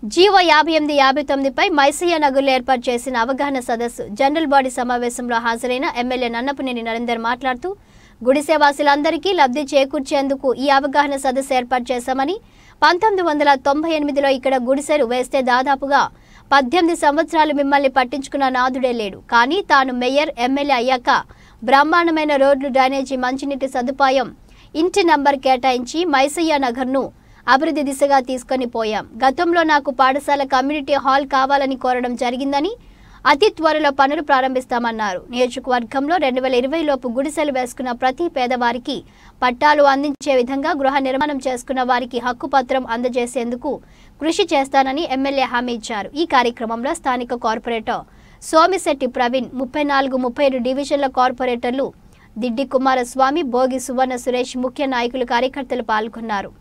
GO యాభై ఎనిమిది యాభై తొమ్మిదిపై మైసయ్య నగర్లో ఏర్పాటు చేసిన అవగాహన సదస్సు జనరల్ బాడీ సమావేశంలో హాజరైన ఎమ్మెల్యే నన్నపనేని నరేందర్ మాట్లాడుతూ గుడిసెవాసులందరికీ లబ్ధి చేకూర్చేందుకు ఈ అవగాహన సదస్సు ఏర్పాటు చేశామని పంతొమ్మిది వందల తొంభై ఎనిమిదిలో ఇక్కడ గుడిసెలు వేస్తే దాదాపుగా పద్దెనిమిది సంవత్సరాలు మిమ్మల్ని పట్టించుకున్న నాదుడే లేడు కానీ తాను మేయర్ ఎమ్మెల్యే అయ్యాక బ్రహ్మాండమైన రోడ్లు డ్రైనేజీ మంచినీటి సదుపాయం ఇంటి నంబర్ కేటాయించి మైసయ్య నగర్ను అభివృద్ధి దిశగా తీసుకొని పోయాం గతంలో నాకు పాఠశాల కమ్యూనిటీ హాల్ కావాలని కోరడం జరిగిందని అతి త్వరలో పనులు ప్రారంభిస్తామన్నారు నియోజకవర్గంలో రెండు వేల ఇరవై లోపు గుడిసెలు వేసుకున్న ప్రతి పేదవారికి పట్టాలు అందించే విధంగా గృహ నిర్మాణం చేసుకున్న వారికి హక్కు పత్రం అందజేసేందుకు కృషి చేస్తానని ఎమ్మెల్యే హామీ ఇచ్చారు ఈ కార్యక్రమంలో స్థానిక కార్పొరేటర్ సోమిశెట్టి ప్రవీణ్ ముప్పై నాలుగు ముప్పై ఏడు డివిజన్ల కార్పొరేటర్లు దిడ్డి కుమారస్వామి భోగి సువర్ణ సురేష్ ముఖ్య నాయకులు కార్యకర్తలు పాల్గొన్నారు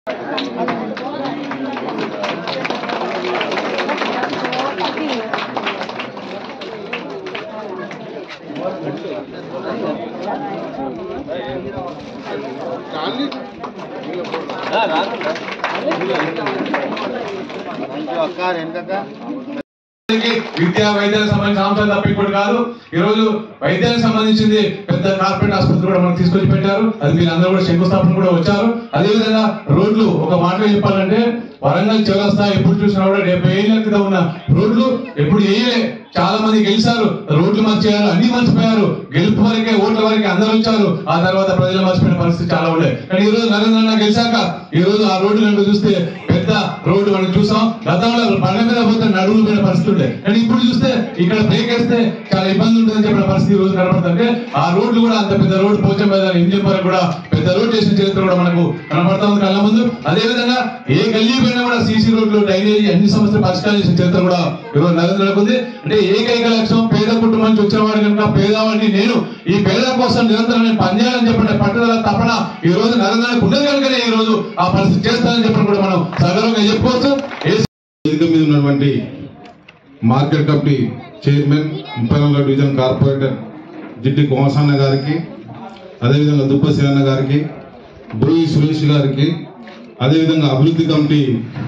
అందరికీ విద్యా వైద్యాలకు సంబంధించిన అంశాలు తప్ప ఇప్పుడు కాదు ఈ రోజు వైద్యానికి సంబంధించింది పెద్ద కార్పొరేట్ ఆసుపత్రి కూడా మనకు తీసుకొచ్చి పెట్టారు అది మీరు అందరూ కూడా శంకుస్థాపన కూడా వచ్చారు అదే విధంగా రోడ్లు ఒక మాటలో చెప్పాలంటే వరంగల్ చౌరస్తా ఎప్పుడు చూసినా కూడా డెబ్బై ఏళ్ళ క్రితం ఉన్న రోడ్లు ఎప్పుడు వేయలే చాలా మంది గెలిచారు రోడ్లు మర్చిపోయారు అన్ని మర్చిపోయారు గెలుపు వరకే ఓట్ల వరకే అందరూ వచ్చారు ఆ తర్వాత ప్రజలు మర్చిపోయిన పరిస్థితి చాలా ఉండే కానీ ఈ రోజు నరేంద్ర అన్న గెలిచాక ఈ రోజు ఆ రోడ్డు కనుక చూస్తే పెద్ద రోడ్డు మనం చూసాం గతంలో బండ మీద పోతే నడువులు పోయిన పరిస్థితి ఉండే కానీ ఇప్పుడు చూస్తే ఇక్కడ బ్రేక్ వేస్తే చాలా ఇబ్బంది ఉంటుందని చెప్పిన పరిస్థితి ఈ రోజు కనబడుతుంటే ఆ రోడ్లు కూడా అంత పెద్ద రోడ్డు పోచం మీద ఇంజిన్ వరకు కూడా పెద్ద రోడ్ చేసిన చరిత్ర కూడా మనకు కనబడతా ఉంది కళ్ళ ముందు అదే విధంగా ఏ గల్లీ పోయినా కూడా సీసీ రోడ్లు డ్రైనేజీ అన్ని సమస్యలు పరిష్కారం చేసిన చరిత్ర కూడా ఈరోజు నరేంద్రకు ఉంది అంటే ఏకైక లక్ష్యం పేద కుటుంబం నుంచి వచ్చిన వాడు కనుక పేదవాడిని నేను ఈ పేద కోసం నిరంతరం నేను పనిచేయాలని చెప్పిన పట్టుదల తపన ఈ రోజు నరేంద్రకు ఉన్నది కనుకనే ఈ రోజు ఆ పరిస్థితి చేస్తానని చెప్పిన కూడా మనం సగర్వంగా చెప్పుకోవచ్చు ఏ వేదిక మీద ఉన్నటువంటి మార్కెట్ కమిటీ చైర్మన్ ముప్పై నాలుగో డివిజన్ కార్పొరేటర్ జిడ్డి కుమారసన్న గారికి అదేవిధంగా దుప్ప శివన్న గారికి బోయి సురేష్ గారికి అదేవిధంగా అభివృద్ధి కమిటీ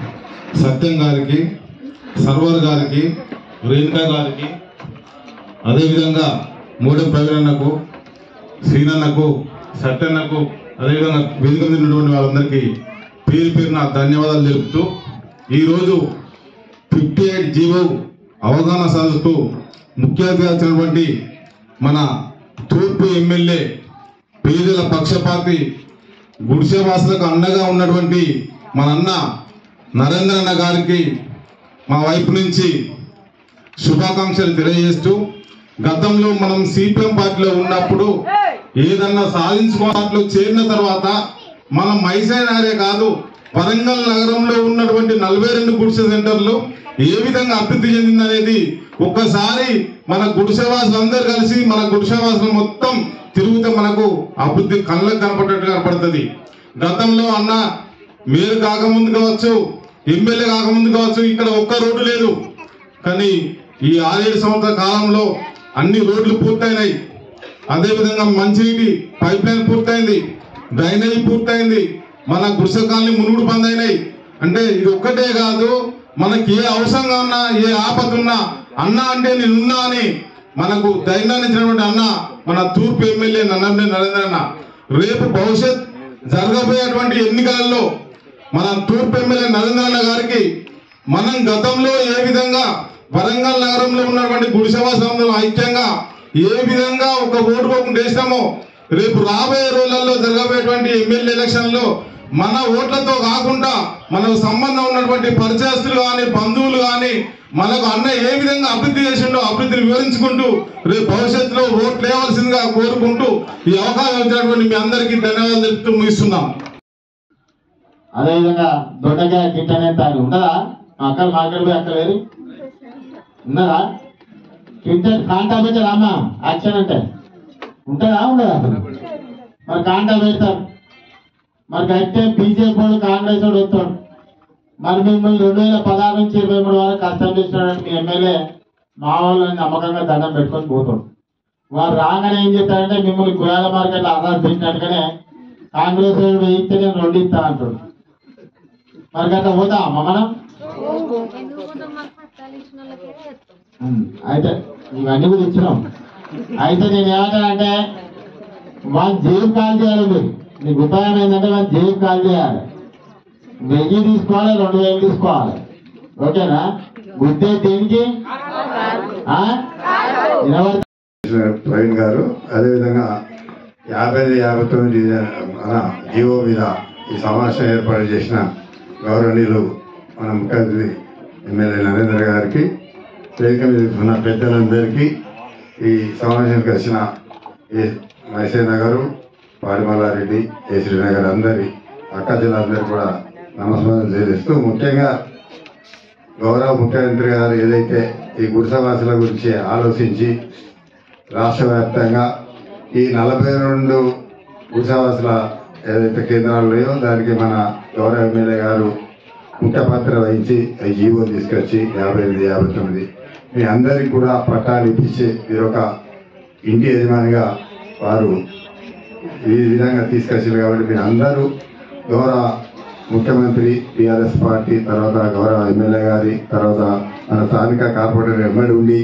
సత్యం గారికి సర్వర్ గారికి రేణుకా గారికి అదేవిధంగా మూడో ప్రవీణన్నకు శ్రీనన్నకు సత్యన్నకు అదేవిధంగా వేదిక మీద ఉన్నటువంటి వాళ్ళందరికీ పేరు పేరు నా ధన్యవాదాలు తెలుపుతూ ఈరోజు ఫిఫ్టీ ఎయిట్ జీవో అవగాహన సదస్సుకు ముఖ్య అతిథిగా వచ్చినటువంటి మన తూర్పు ఎమ్మెల్యే పేదల పక్షపాతి గుడిసెవాసులకు అండగా ఉన్నటువంటి మన అన్న నరేంద్ర అన్న గారికి మా వైపు నుంచి శుభాకాంక్షలు తెలియజేస్తూ గతంలో మనం సిపిఎం పార్టీలో ఉన్నప్పుడు ఏదన్నా సాధించుకోవడంలో చేరిన తర్వాత మనం మైసైనారే కాదు వరంగల్ నగరంలో ఉన్నటువంటి నలభై రెండు గుడిసె సెంటర్లు ఏ విధంగా అభివృద్ధి చెందిందనేది ఒక్కసారి మన గుడిసెవాసులు అందరూ కలిసి మన గుడిసెవాసులు మొత్తం తిరుగుతే మనకు అభివృద్ధి కళ్ళకు కనపడేట్టు కనపడుతుంది గతంలో అన్న మేయర్ కాకముందు కావచ్చు ఎమ్మెల్యే కాకముందు కావచ్చు ఇక్కడ ఒక్క రోడ్డు లేదు కానీ ఈ ఆరేడు సంవత్సరాల కాలంలో అన్ని రోడ్లు పూర్తయినాయి అదేవిధంగా మంచినీటి పైప్ లైన్ పూర్తయింది డ్రైనేజ్ పూర్తయింది మన గుడిసె కాలనీ మునుగుడు బంద్ అయినాయి అంటే ఇది ఒక్కటే కాదు మనకి ఏ అవసరంగా ఉన్నా ఏ ఆపద ఉన్నా అన్న అంటే నేనున్నా అని మనకు ధైర్యాన్ని ఇచ్చినటువంటి అన్న మన తూర్పు ఎమ్మెల్యే నన్నంటే నరేంద్ర అన్న రేపు భవిష్యత్ జరగబోయేటువంటి ఎన్నికలలో మన తూర్పు ఎమ్మెల్యే నరేంద్ర అన్న గారికి మనం గతంలో ఏ విధంగా వరంగల్ నగరంలో ఉన్నటువంటి గుడిసెవాసంలో ఐక్యంగా ఏ విధంగా ఒక ఓటు పోకుండా వేసినామో రేపు రాబోయే రోజులలో జరగబోయేటువంటి ఎమ్మెల్యే ఎలక్షన్లో మన ఓట్లతో కాకుండా మనకు సంబంధం ఉన్నటువంటి పరిచయస్తులు కానీ బంధువులు కానీ మనకు అన్న ఏ విధంగా అభివృద్ధి చేసిండో అభివృద్ధిని వివరించుకుంటూ రేపు భవిష్యత్తులో ఓట్లు వేయవలసిందిగా కోరుకుంటూ ఈ అవకాశం ఇచ్చినటువంటి మీ అందరికీ ధన్యవాదాలు తెలుపుతూ ముగిస్తున్నాం అదేవిధంగా దొండకాయ కిట్టనే తాను ఉండదా మా అక్కలు మార్కెట్ పోయి అక్క లేరు ఉన్నదా కింటెన్ కాంటా పెట్టారు అమ్మ యాక్షన్ అంటే ఉంటుందా ఉండదా మరి కాంటా పెడతారు మరి అయితే బీజేపీ వాడు కాంగ్రెస్ వాడు వస్తాడు మరి మిమ్మల్ని రెండు వేల పదహారు నుంచి ఇరవై మూడు వరకు కష్టం చేసినాడని మీ ఎమ్మెల్యే మా వాళ్ళని నమ్మకంగా దండం పెట్టుకొని పోతాడు వారు రాగానే ఏం చెప్తారంటే మిమ్మల్ని గురాల మార్కెట్లో ఆధార్ పెట్టినట్టుగానే కాంగ్రెస్ వాడు వేయిస్తే నేను రెండు ఇస్తా అంటాడు మరి గట్లా పోతామా మనం ఉమ్, అయితే ఇవన్నీ కూడా ఇచ్చినాం అయితే నేను ఏమంటానంటే వాళ్ళ జేబు కాల్ చేయాలి మీరు నీకు ఉపాయం ఏంటంటే వాళ్ళ జేబు కాల్ చేయాలి వెయ్యి తీసుకోవాలి రెండు వేలు తీసుకోవాలి ఓకేనా గుద్దే దేనికి ఆ? వినబడుతుందా? ప్రవీణ్ గారు అదేవిధంగా యాభై ఐదు యాభై తొమ్మిది మన జీవో మీద ఈ సమావేశం ఏర్పాటు చేసిన గౌరవనీయులు మన ముఖ్యమంత్రి ఎమ్మెల్యే నరేంద్ర గారికి వేదిక మీద ఉన్న పెద్దలందరికీ ఈ సమావేశానికి వచ్చిన ఏ మైసేన గారు పాడిమల్లారెడ్డి ఏ శ్రీనగర్ అందరి అక్క జిల్లాలందరికీ కూడా నమస్కారం తెలియజేస్తూ ముఖ్యంగా గౌరవ ముఖ్యమంత్రి గారు ఏదైతే ఈ గుడిసవాసుల గురించి ఆలోచించి రాష్ట్ర వ్యాప్తంగా ఈ నలభై రెండు గుడిసవాసుల ఏదైతే కేంద్రాలు ఉన్నాయో దానికి మన గౌరవ ఎమ్మెల్యే గారు ముఖ్య పాత్ర వహించి ఈ జీవో తీసుకొచ్చి యాభై ఎనిమిది యాభై తొమ్మిది మీ అందరికి కూడా పట్టాలు ఇప్పించి మీరు ఒక ఇంటి యజమానిగా వారు ఈ విధంగా తీసుకొచ్చారు కాబట్టి మీరు అందరూ గౌరవ ముఖ్యమంత్రి టిఆర్ఎస్ పార్టీ తర్వాత గౌరవ ఎమ్మెల్యే గారి తర్వాత మన స్థానిక కార్పొరేటర్ ఎమ్మెల్యే ఉండి